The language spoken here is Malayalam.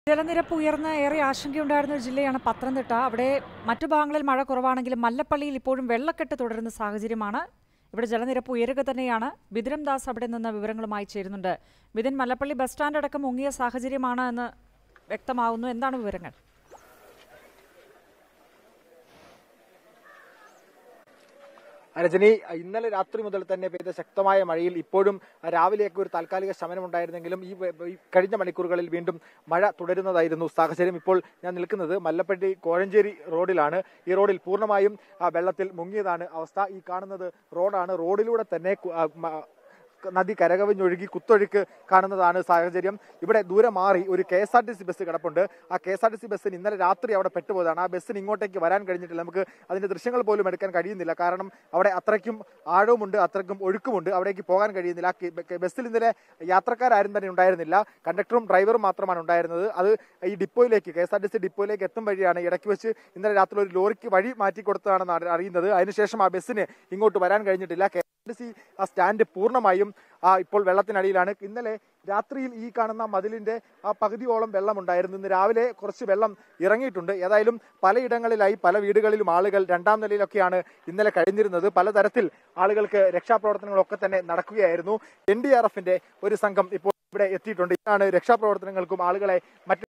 ജലനിരപ്പ് ഉയർന്ന് ഏറെ ആശങ്കയുണ്ടായിരുന്ന ഒരു ജില്ലയാണ് പത്തനംതിട്ട അവിടെ മറ്റു ഭാഗങ്ങളിൽ മഴ കുറവാണെങ്കിലും മല്ലപ്പള്ളിയിൽ ഇപ്പോഴും വെള്ളക്കെട്ട് തുടരുന്ന സാഹചര്യമാണ് ഇവിടെ ജലനിരപ്പ് ഉയരുക തന്നെയാണ് ബിദിരം ദാസ് അവിടെ നിന്ന് വിവരങ്ങളുമായി ചേരുന്നുണ്ട് ബിദിൻ മല്ലപ്പള്ളി ബസ് സ്റ്റാൻഡ് അടക്കം മുങ്ങിയ സാഹചര്യമാണ് എന്ന് വ്യക്തമാവുന്നു എന്താണ് വിവരങ്ങൾ രജനി ഇന്നലെ രാത്രി മുതൽ തന്നെ പെയ്ത ശക്തമായ മഴയിൽ ഇപ്പോഴും രാവിലെയൊക്കെ ഒരു താൽക്കാലിക ശമനം ഉണ്ടായിരുന്നെങ്കിലും ഈ വ- ഈ കഴിഞ്ഞ മണിക്കൂറുകളിൽ വീണ്ടും മഴ തുടരുന്നതായിരുന്നു സാഹചര്യം ഇപ്പോൾ ഞാൻ നിൽക്കുന്നത് മല്ലപ്പള്ളി കോഴഞ്ചേരി റോഡിലാണ് ഈ റോഡിൽ പൂർണ്ണമായും ആ, വെള്ളത്തിൽ മുങ്ങിയതാണ് അവസ്ഥ ഈ കാണുന്നത് റോഡാണ് റോഡിലൂടെ തന്നെ കു- ആ, മ- നദി കരകവിഞ്ഞൊഴുകി കുത്തൊഴുക്ക് കാണുന്നതാണ് സാഹചര്യം ഇവിടെ ദൂരെ മാറി ഒരു K S R T C bus കിടപ്പുണ്ട് ആ K S R T C ബസ്സിന് ഇന്നലെ രാത്രി അവിടെ പെട്ടുപോയതാണ് ആ ബസ്സിന് ഇങ്ങോട്ടേക്ക് വരാൻ കഴിഞ്ഞിട്ടില്ല നമുക്ക് അതിന്റെ ദൃശ്യങ്ങൾ പോലും എടുക്കാൻ കഴിയുന്നില്ല കാരണം അവിടെ അത്രയ്ക്കും ആഴവുമുണ്ട് അത്രയ്ക്കും ഒഴുക്കുമുണ്ട് അവിടേക്ക് പോകാൻ കഴിയുന്നില്ല ആ കെ- ബ- ബസ്സിൽ ഇന്നലെ യാത്രക്കാരും തന്നെ ഉണ്ടായിരുന്നില്ല കണ്ടക്ടറും ഡ്രൈവറും മാത്രമാണ് ഉണ്ടായിരുന്നത് അത് ഈ ഡിപ്പോയിലേക്ക് K S R T C ഡിപ്പോയിലേക്ക് എത്തും വഴിയാണ് ഇടയ്ക്ക് വെച്ച് ഇന്നലെ രാത്രി ഒരു ലോറിക്ക് വഴി മാറ്റി കൊടുത്തതാണെന്ന് അറി- അറിയുന്നത് അതിനുശേഷം ആ ബസ്സിന് ഇങ്ങോട്ട് വരാൻ കഴിഞ്ഞിട്ടില്ല K S R T C ആ സ്റ്റാൻഡ് പൂർണ്ണമായും ആ ഇപ്പോൾ വെള്ളത്തിനടിയിലാണ് ഇന്നലെ രാത്രിയിൽ ഈ കാണുന്ന മതിലിന്റെ ആ പകുതിയോളം വെള്ളം ഉണ്ടായിരുന്നു ഇന്ന് രാവിലെ കുറച്ച് വെള്ളം ഇറങ്ങിയിട്ടുണ്ട് ഏതായാലും പലയിടങ്ങളിലായി പല വീടുകളിലും ആളുകൾ രണ്ടാം നിലയിലൊക്കെയാണ് ഇന്നലെ കഴിഞ്ഞിരുന്നത് പലതരത്തിൽ ആളുകൾക്ക് രക്ഷാപ്രവർത്തനങ്ങളൊക്കെ തന്നെ നടക്കുകയായിരുന്നു എൻ ഡി ആർ എഫിന്റെ ഒരു സംഘം ഇപ്പോൾ ഇവിടെ എത്തിയിട്ടുണ്ട് ഇതാണ് രക്ഷാപ്രവർത്തനങ്ങൾക്കും ആളുകളെ മറ്റ്